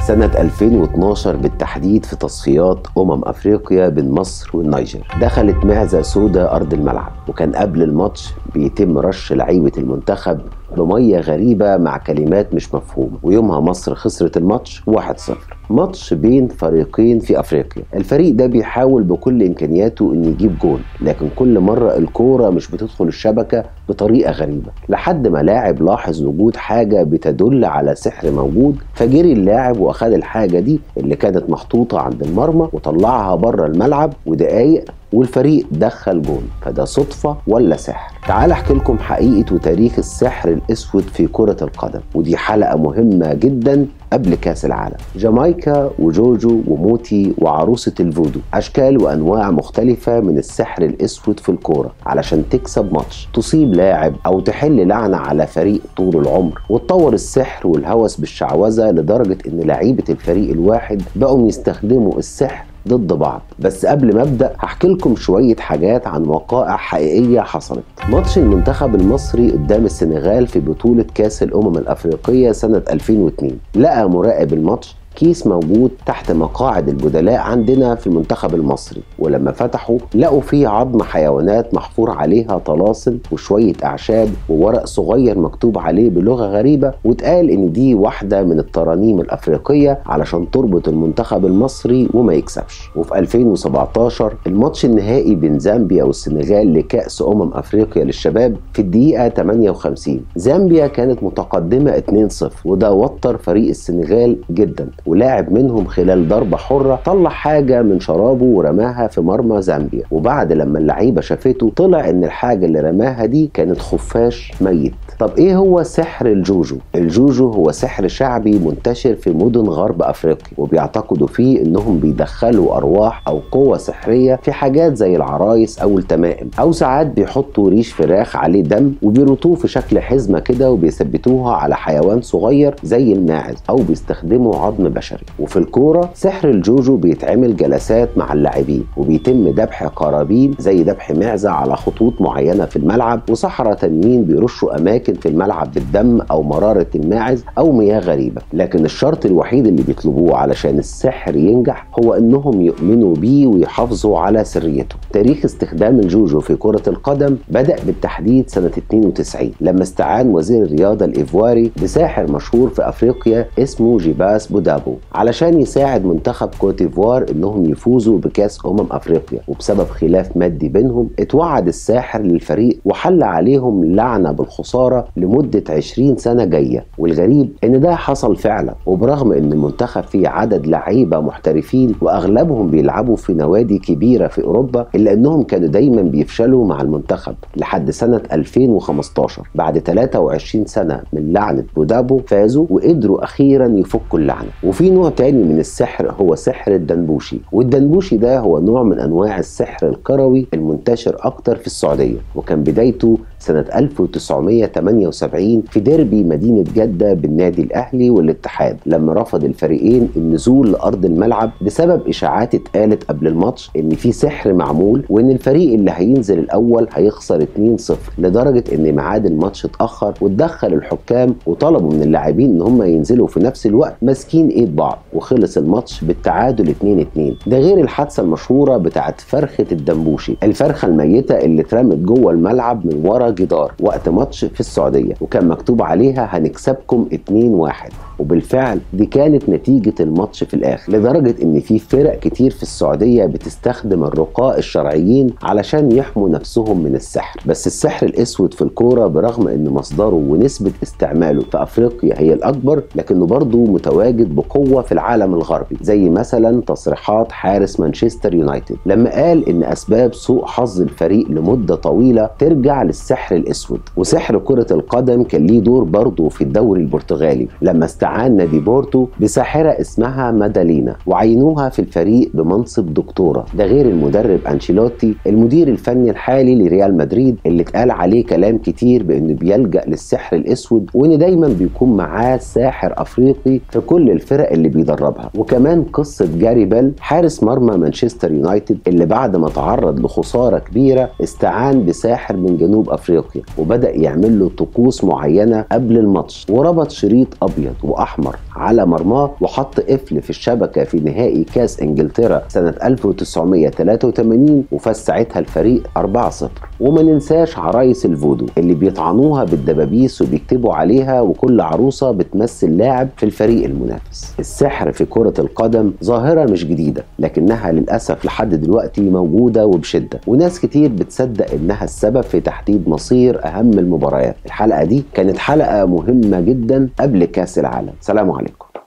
سنة 2012 بالتحديد في تصفيات أمم أفريقيا بين مصر والنيجر دخلت معزة سودا أرض الملعب وكان قبل الماتش بيتم رش لعيبة المنتخب بمية غريبة مع كلمات مش مفهومة ويومها مصر خسرت الماتش 1-0 ماتش بين فريقين في افريقيا الفريق ده بيحاول بكل امكانياته انه يجيب جول لكن كل مره الكوره مش بتدخل الشبكه بطريقه غريبه لحد ما لاعب لاحظ وجود حاجه بتدل على سحر موجود فجري اللاعب واخد الحاجه دي اللي كانت محطوطه عند المرمى وطلعها بره الملعب ودقايق والفريق دخل جول فده صدفة ولا سحر تعال احكي لكم حقيقة وتاريخ السحر الاسود في كرة القدم ودي حلقة مهمة جدا قبل كاس العالم جامايكا وجوجو وموتي وعروسة الفودو أشكال وأنواع مختلفة من السحر الأسود في الكورة علشان تكسب ماتش تصيب لاعب أو تحل لعنة على فريق طول العمر وتطور السحر والهوس بالشعوذة لدرجة إن لعيبة الفريق الواحد بقوا يستخدموا السحر ضد بعض بس قبل ما ابدا هحكي لكم شويه حاجات عن وقائع حقيقيه حصلت ماتش المنتخب المصري قدام السنغال في بطوله كاس الامم الافريقيه سنه 2002 لقى مراقب الماتش كيس موجود تحت مقاعد البدلاء عندنا في المنتخب المصري ولما فتحوا لقوا فيه عظم حيوانات محفور عليها طلاسم وشوية أعشاب وورق صغير مكتوب عليه بلغة غريبة واتقال إن دي واحدة من الترانيم الأفريقية علشان تربط المنتخب المصري وما يكسبش وفي 2017 الماتش النهائي بين زامبيا والسنغال لكأس أمم أفريقيا للشباب في الدقيقة 58 زامبيا كانت متقدمة 2-0 وده وتر فريق السنغال جدا ولاعب منهم خلال ضربة حرة طلع حاجة من شرابه ورماها في مرمى زامبيا وبعد لما اللعيبة شافته طلع ان الحاجة اللي رماها دي كانت خفاش ميت طب ايه هو سحر الجوجو الجوجو هو سحر شعبي منتشر في مدن غرب افريقيا وبيعتقدوا فيه انهم بيدخلوا ارواح او قوة سحرية في حاجات زي العرايس او التمائم او ساعات بيحطوا ريش فراخ عليه دم وبيرطوه في شكل حزمة كده وبيثبتوها على حيوان صغير زي الماعز او بيستخدموا عظم بشري وفي الكورة سحر الجوجو بيتعمل جلسات مع اللاعبين وبيتم ذبح قرابين زي ذبح معزة على خطوط معينة في الملعب وسحرة تانيين بيرشوا أماكن في الملعب بالدم أو مرارة الماعز أو مياه غريبة لكن الشرط الوحيد اللي بيطلبوه علشان السحر ينجح هو إنهم يؤمنوا بيه ويحافظوا على سريته تاريخ استخدام الجوجو في كرة القدم بدأ بالتحديد سنة 92 لما استعان وزير الرياضة الإيفواري بساحر مشهور في أفريقيا اسمه جيباس بودابو علشان يساعد منتخب كوت ديفوار انهم يفوزوا بكاس امم افريقيا وبسبب خلاف مادي بينهم اتوعد الساحر للفريق وحل عليهم لعنه بالخساره لمده 20 سنه جايه والغريب ان ده حصل فعلا وبرغم ان المنتخب فيه عدد لعيبه محترفين واغلبهم بيلعبوا في نوادي كبيره في اوروبا الا انهم كانوا دايما بيفشلوا مع المنتخب لحد سنه 2015 بعد 23 سنه من لعنه بودابو فازوا وقدروا اخيرا يفكوا اللعنه وفي نوع تاني من السحر هو سحر الدنبوشي والدنبوشي ده هو نوع من انواع السحر الكروي المنتشر اكتر في السعوديه وكان بدايته سنة 1978 في ديربي مدينة جدة بالنادي الأهلي والاتحاد لما رفض الفريقين النزول لأرض الملعب بسبب إشاعات اتقالت قبل الماتش إن في سحر معمول وإن الفريق اللي هينزل الأول هيخسر 2-0 لدرجة إن ميعاد الماتش اتأخر واتدخل الحكام وطلبوا من اللاعبين إن هم ينزلوا في نفس الوقت ماسكين إيد بعض وخلص الماتش بالتعادل 2-2 ده غير الحادثة المشهورة بتاعت فرخة الدنبوشي الفرخة الميتة اللي اترمت جوه الملعب من ورا جدار وقت ماتش في السعودية وكان مكتوب عليها هنكسبكم 2-1 وبالفعل دي كانت نتيجة الماتش في الآخر لدرجة إن في فرق كتير في السعودية بتستخدم الرقاء الشرعيين علشان يحموا نفسهم من السحر بس السحر الأسود في الكورة برغم إن مصدره ونسبة استعماله في أفريقيا هي الأكبر لكنه برضه متواجد بقوة في العالم الغربي زي مثلا تصريحات حارس مانشستر يونايتد لما قال إن أسباب سوء حظ الفريق لمدة طويلة ترجع للسحر الأسود وسحر كرة القدم كان ليه دور برضه في الدوري البرتغالي لما استعان نادي بورتو بساحرة اسمها مادالينا وعينوها في الفريق بمنصب دكتورة ده غير المدرب أنشيلوتي المدير الفني الحالي لريال مدريد اللي اتقال عليه كلام كتير بأنه بيلجأ للسحر الأسود وإن دايما بيكون معاه ساحر أفريقي في كل الفرق اللي بيدربها وكمان قصة جاري بيل حارس مرمى مانشستر يونايتد اللي بعد ما تعرض لخسارة كبيرة استعان بساحر من جنوب أفريقيا وبدأ يعمل له طقوس معينة قبل الماتش وربط شريط أبيض وأحمر على مرماه وحط قفل في الشبكة في نهائي كاس انجلترا سنة 1983 وفاز ساعتها الفريق 4-0 وما ننساش عرايس الفودو اللي بيطعنوها بالدبابيس وبيكتبوا عليها وكل عروسة بتمثل لاعب في الفريق المنافس السحر في كرة القدم ظاهرة مش جديدة لكنها للأسف لحد دلوقتي موجودة وبشدة وناس كتير بتصدق إنها السبب في تحديد مصير أهم المباريات الحلقة دي كانت حلقة مهمة جدا قبل كأس العالم سلام عليكم